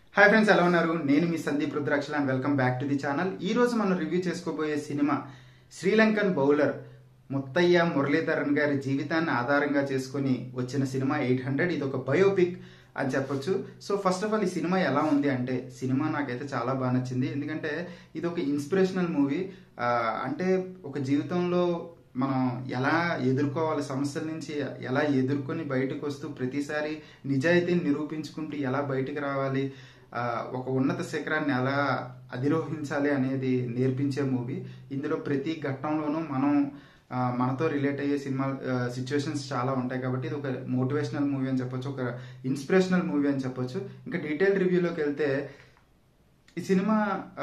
hi friends ఎలా ఉన్నారు నేను మీ Sandeep Rudrakshala and welcome back to the channel ఈ రోజు మనం రివ్యూ చేసుకోబోయే సినిమా శ్రీలంకన్ బౌలర్ ముత్తయ్య మురళీధరన్ గారి జీవితాన్ని ఆధారంగా చేసుకొని వచ్చిన సినిమా ఎయిట్ హండ్రెడ్ ఇది ఒక బయోపిక్ అని చెప్పొచ్చు సో ఫస్ట్ ఆఫ్ ఆల్ ఈ సినిమా ఎలా ఉంది అంటే సినిమా నాకైతే చాలా బాగా నచ్చింది ఎందుకంటే ఇది ఒక ఇన్స్పిరేషనల్ మూవీ అంటే ఒక జీవితంలో మనం ఎలా ఎదుర్కోవాలి సమస్యల నుంచి ఎలా ఎదుర్కొని బయటకు వస్తూ ప్రతిసారి నిజాయితీని నిరూపించుకుంటూ ఎలా బయటకు రావాలి ఆ, ఒక ఉన్నత శిఖరాన్ని ఎలా అధిరోహించాలి అనేది నేర్పించే మూవీ ఇందులో ప్రతి ఘట్టంలోనూ మనం ఆ, మనతో రిలేట్ అయ్యే సినిమా సిచ్యువేషన్స్ చాలా ఉంటాయి కాబట్టి ఇది ఒక మోటివేషనల్ మూవీ అని చెప్పొచ్చు ఒక ఇన్స్పిరేషనల్ మూవీ అని చెప్పొచ్చు ఇంకా డీటెయిల్ రివ్యూలోకి వెళ్తే ఈ సినిమా ఆ,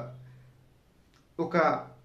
ఒక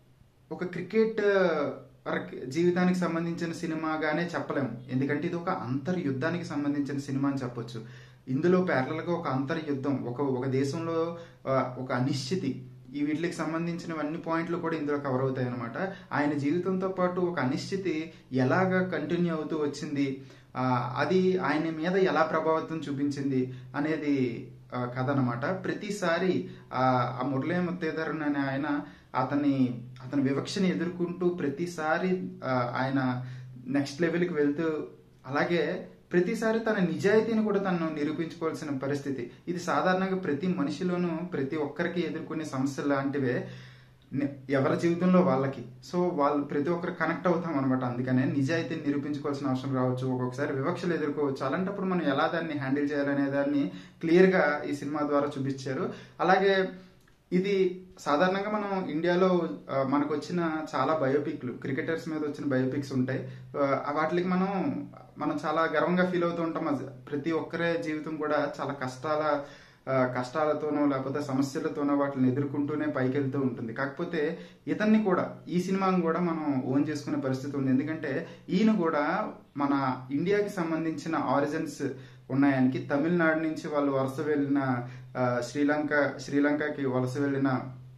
ఒక క్రికెట్ వరకు జీవితానికి సంబంధించిన సినిమాగానే చెప్పలేము ఎందుకంటే ఇది ఒక అంతర్యుద్ధానికి సంబంధించిన సినిమా అని చెప్పొచ్చు ఇందులో parallel గా ఒక అంతర్యుద్ధం ఒక ఒక దేశంలో ఆ, ఒక అనిశ్చితి ఈ వీటికి సంబంధించినవన్నీ పాయింట్లు కూడా ఇందులో కవర్ అవుతాయి అనమాట ఆయన జీవితంతో పాటు ఒక అనిశ్చితి ఎలాగ కంటిన్యూ అవుతూ వచ్చింది ఆ, అది ఆయన మీద ఎలా ప్రభావితం చూపించింది అనేది ఆ, కథ అనమాట ప్రతిసారి ఆ ఆ మురళీ ముత్తేధరన్ అనే ఆయన అతని అతని వివక్షని ఎదుర్కొంటూ ప్రతిసారి ఆ, ఆయన నెక్స్ట్ లెవెల్కి వెళ్తూ అలాగే ప్రతిసారి తన నిజాయితీని కూడా తను నిరూపించుకోవాల్సిన పరిస్థితి ఇది సాధారణంగా ప్రతి మనిషిలోనూ ప్రతి ఒక్కరికి ఎదుర్కొనే సమస్యలు లాంటివే ని- ఎవరి జీవితంలో వాళ్ళకి సో వాళ్ళు ప్రతి ఒక్కరు కనెక్ట్ అవుతాం అనమాట అందుకనే నిజాయితీని నిరూపించుకోవాల్సిన అవసరం రావచ్చు ఒక్కొక్కసారి వివక్షలు ఎదుర్కోవచ్చు అలాంటప్పుడు మనం ఎలా దాన్ని హ్యాండిల్ చేయాలనే దాన్ని క్లియర్ గా ఈ సినిమా ద్వారా చూపించారు అలాగే ఇది సాధారణంగా మనం ఇండియాలో ఆ, మనకు వచ్చిన చాలా బయోపిక్లు క్రికెటర్స్ మీద వచ్చిన బయోపిక్స్ ఉంటాయి ఆ, వాటికి మనం మనం చాలా గర్వంగా ఫీల్ అవుతూ ఉంటాం అది ప్రతి ఒక్కరే జీవితం కూడా చాలా కష్టాల ఆ, కష్టాలతోనో లేకపోతే సమస్యలతోనో వాటిని ఎదుర్కొంటూనే పైకి వెళ్తూ ఉంటుంది కాకపోతే ఇతన్ని కూడా ఈ సినిమాను కూడా మనం ఓన్ చేసుకునే పరిస్థితి ఉంది ఎందుకంటే ఈయన కూడా మన ఇండియాకి సంబంధించిన ఆరిజిన్స్ ఉన్నాయనికి తమిళనాడు నుంచి వాళ్ళు వలస వెళ్ళిన ఆ, శ్రీలంక శ్రీలంకకి వలస వెళ్ళిన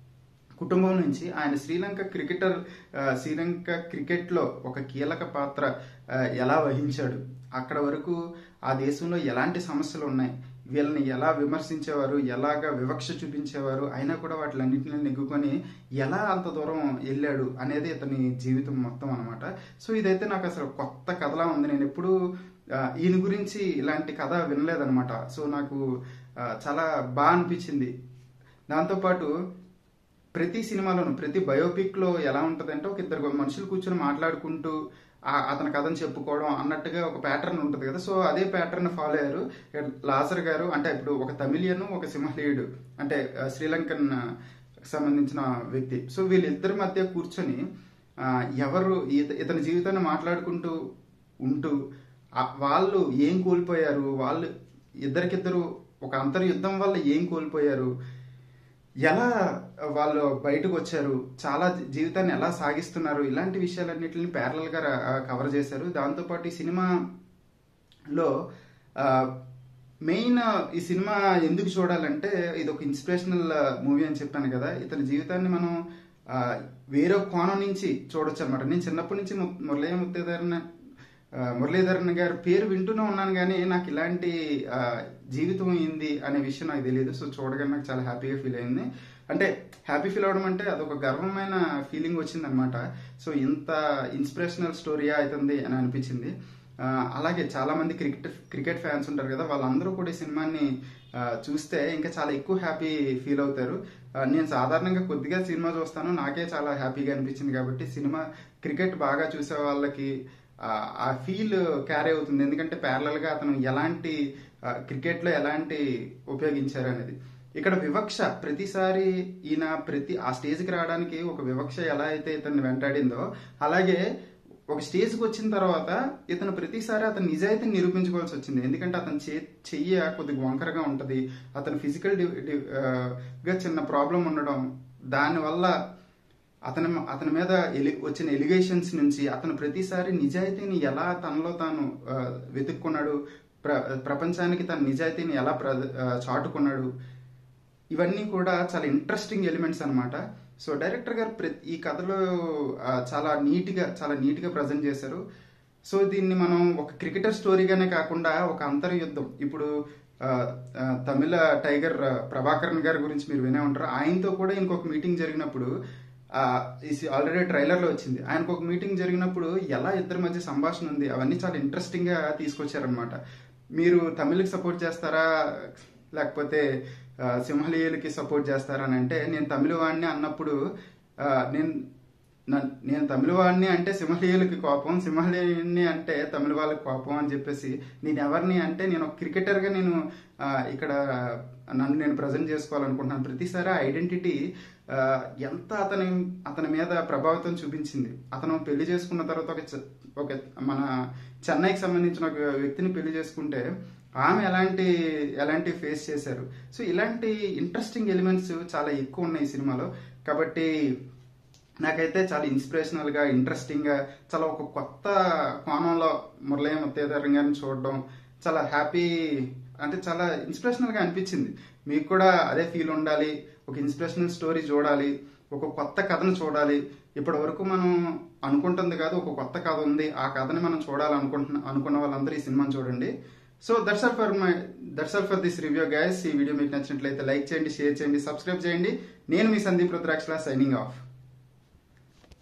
కుటుంబం నుంచి ఆయన శ్రీలంక క్రికెటర్ ఆ, శ్రీలంక క్రికెట్లో ఒక కీలక పాత్ర ఆ, ఎలా వహించాడు అక్కడ వరకు ఆ దేశంలో ఎలాంటి సమస్యలు ఉన్నాయి వీళ్ళని ఎలా విమర్శించేవారు ఎలాగా వివక్ష చూపించేవారు అయినా కూడా వాటిలన్నింటినీ నెగ్గుకొని ఎలా అంత దూరం వెళ్ళాడు అనేది ఇతని జీవితం మొత్తం అనమాట సో ఇదైతే నాకు అసలు కొత్త కథలా ఉంది నేను ఎప్పుడు ఈయన గురించి ఇలాంటి కథ వినలేదనమాట సో నాకు ఆ, చాలా బాగా అనిపించింది దాంతోపాటు ప్రతి సినిమాలోనూ ప్రతి బయోపిక్ లో ఎలా ఉంటదంటే ఒక ఇద్దరు మనుషులు కూర్చొని మాట్లాడుకుంటూ ఆ- అతని కథను చెప్పుకోవడం అన్నట్టుగా ఒక ప్యాటర్న్ ఉంటుంది కదా సో అదే ప్యాటర్న్ ఫాలో అయ్యారు లాసర్ గారు అంటే ఇప్పుడు ఒక తమిళియన్ ఒక సింహలీయుడు అంటే ఆ, శ్రీలంకన్ ఆ, సంబంధించిన వ్యక్తి సో వీళ్ళిద్దరి మధ్య కూర్చొని ఆ, ఎవరు ఇత- ఇతని జీవితాన్ని మాట్లాడుకుంటూ ఉంటూ ఆ- వాళ్ళు ఏం కోల్పోయారు వాళ్ళు ఇద్దరికిద్దరు ఒక అంతర్యుద్ధం వల్ల ఏం కోల్పోయారు ఎలా వాళ్ళు బయటకు వచ్చారు చాలా జీ- జీవితాన్ని ఎలా సాగిస్తున్నారు ఇలాంటి విషయాలన్నింటిని ప్యారలల్ గా కవర్ చేశారు దాంతోపాటు ఈ సినిమాలో మెయిన్ ఈ సినిమా ఎందుకు చూడాలంటే ఇది ఒక ఇన్స్పిరేషనల్ మూవీ అని చెప్పాను కదా ఇతని జీవితాన్ని మనం ఆ, వేరే కోణం నుంచి చూడొచ్చు అనమాట నేను చిన్నప్పటి నుంచి ము- మురళయ్య ముత్తేదారిన ఆ, మురళీధరన్ గారి పేరు వింటూనే ఉన్నాను కానీ నాకు ఇలాంటి ఆ, జీవితం అయింది అనే విషయం నాకు తెలియదు సో చూడగానే నాకు చాలా హ్యాపీగా ఫీల్ అయింది అంటే హ్యాపీ ఫీల్ అవడం అంటే అదొక గర్వమైన ఫీలింగ్ వచ్చింది అనమాట సో ఇంత ఇన్స్పిరేషనల్ స్టోరీయా అవుతుంది అని అనిపించింది ఆ, అలాగే చాలా మంది క్రికెట్ క్రికెట్ ఫ్యాన్స్ ఉంటారు కదా వాళ్ళందరూ కూడా ఈ సినిమాని ఆ, చూస్తే ఇంకా చాలా ఎక్కువ హ్యాపీ ఫీల్ అవుతారు ఆ, నేను సాధారణంగా కొద్దిగా సినిమా చూస్తాను నాకే చాలా హ్యాపీగా అనిపించింది కాబట్టి సినిమా క్రికెట్ బాగా చూసే వాళ్ళకి ఆ, ఆ ఫీల్ క్యారీ అవుతుంది ఎందుకంటే ప్యారలల్ గా అతను ఎలాంటి క్రికెట్ లో ఎలాంటి ఉపయోగించారు అనేది ఇక్కడ వివక్ష ప్రతిసారి ఈయన ప్రతి ఆ స్టేజ్కి రావడానికి ఒక వివక్ష ఎలా అయితే ఇతన్ని వెంటాడిందో అలాగే ఒక స్టేజ్కి వచ్చిన తర్వాత ఇతను ప్రతిసారి అతను నిజాయితీని నిరూపించుకోవాల్సి వచ్చింది ఎందుకంటే అతని చే చెయ్య కొద్దిగా వంకరగా ఉంటది అతను ఫిజికల్ గా చిన్న ప్రాబ్లం ఉండడం దానివల్ల అతని అతని మీద ఎలి వచ్చిన ఎలిగేషన్స్ నుంచి అతను ప్రతిసారి నిజాయితీని ఎలా తనలో తాను ఆ, వెతుక్కున్నాడు ప్ర ప్రపంచానికి తన నిజాయితీని ఎలా ప్ర ఆ, చాటుకున్నాడు ఇవన్నీ కూడా చాలా ఇంట్రెస్టింగ్ ఎలిమెంట్స్ అన్నమాట సో డైరెక్టర్ గారు ప్రతి ఈ కథలో ఆ, చాలా నీట్గా చాలా నీట్గా ప్రజెంట్ చేశారు సో దీన్ని మనం ఒక క్రికెటర్ స్టోరీగానే కాకుండా ఒక అంతర్యుద్ధం ఇప్పుడు ఆ, ఆ, ఆ, తమిళ టైగర్ ఆ, ప్రభాకరన్ గారి గురించి మీరు వినే ఉంటారు ఆయనతో కూడా ఇంకొక మీటింగ్ జరిగినప్పుడు ఆల్రెడీ ట్రైలర్ లో వచ్చింది ఆయనకు ఒక మీటింగ్ జరిగినప్పుడు ఎలా ఇద్దరి మధ్య సంభాషణ ఉంది అవన్నీ చాలా ఇంట్రెస్టింగ్ గా తీసుకొచ్చారనమాట మీరు తమిళకి సపోర్ట్ చేస్తారా లేకపోతే ఆ, సింహలీయులకి సపోర్ట్ చేస్తారా అని అంటే నేను తమిళ వాడిని అన్నప్పుడు ఆ, నేను నన్- నేను తమిళ వాడిని అంటే సింహలీయులకి కోపం సింహలీయుని అంటే తమిళ వాళ్ళకి కోపం అని చెప్పేసి నేను ఎవరిని అంటే నేను ఒక క్రికెటర్గా నేను ఆ, ఇక్కడ నన్ను నేను ప్రజెంట్ చేసుకోవాలనుకుంటున్నాను ప్రతిసారి ఆ ఐడెంటిటీ ఆ, ఎంత అతని అతని మీద ప్రభావితం చూపించింది అతను పెళ్లి చేసుకున్న తర్వాత ఒక చ- ఒక మన చెన్నైకి సంబంధించిన ఒక వ్యక్తిని పెళ్లి చేసుకుంటే ఆమె ఎలాంటి ఎలాంటి ఫేస్ చేశారు సో ఇలాంటి ఇంట్రెస్టింగ్ ఎలిమెంట్స్ చాలా ఎక్కువ ఉన్నాయి ఈ సినిమాలో కాబట్టి నాకైతే చాలా ఇన్స్పిరేషనల్ గా ఇంట్రెస్టింగ్ గా చాలా ఒక కొత్త కోణంలో మురళయ్య ముత్తేదారం గారిని చూడడం చాలా హ్యాపీ అంటే చాలా ఇన్స్పిరేషనల్ గా అనిపించింది మీకు కూడా అదే ఫీల్ ఉండాలి ఒక ఇన్స్పిరేషనల్ స్టోరీ చూడాలి ఒక కొత్త కథను చూడాలి ఇప్పటి వరకు మనం అనుకుంటుంది కాదు ఒక కొత్త కథ ఉంది ఆ కథని మనం చూడాలనుకుంటున్న అనుకున్న వాళ్ళందరూ ఈ సినిమాని చూడండి so that's all for my that's all for this review guys ఈ వీడియో మీకు నచ్చినట్లయితే లైక్ చేయండి షేర్ చేయండి సబ్స్క్రైబ్ చేయండి నేను మీ సందీప్ రుద్రాక్షల సైనింగ్ ఆఫ్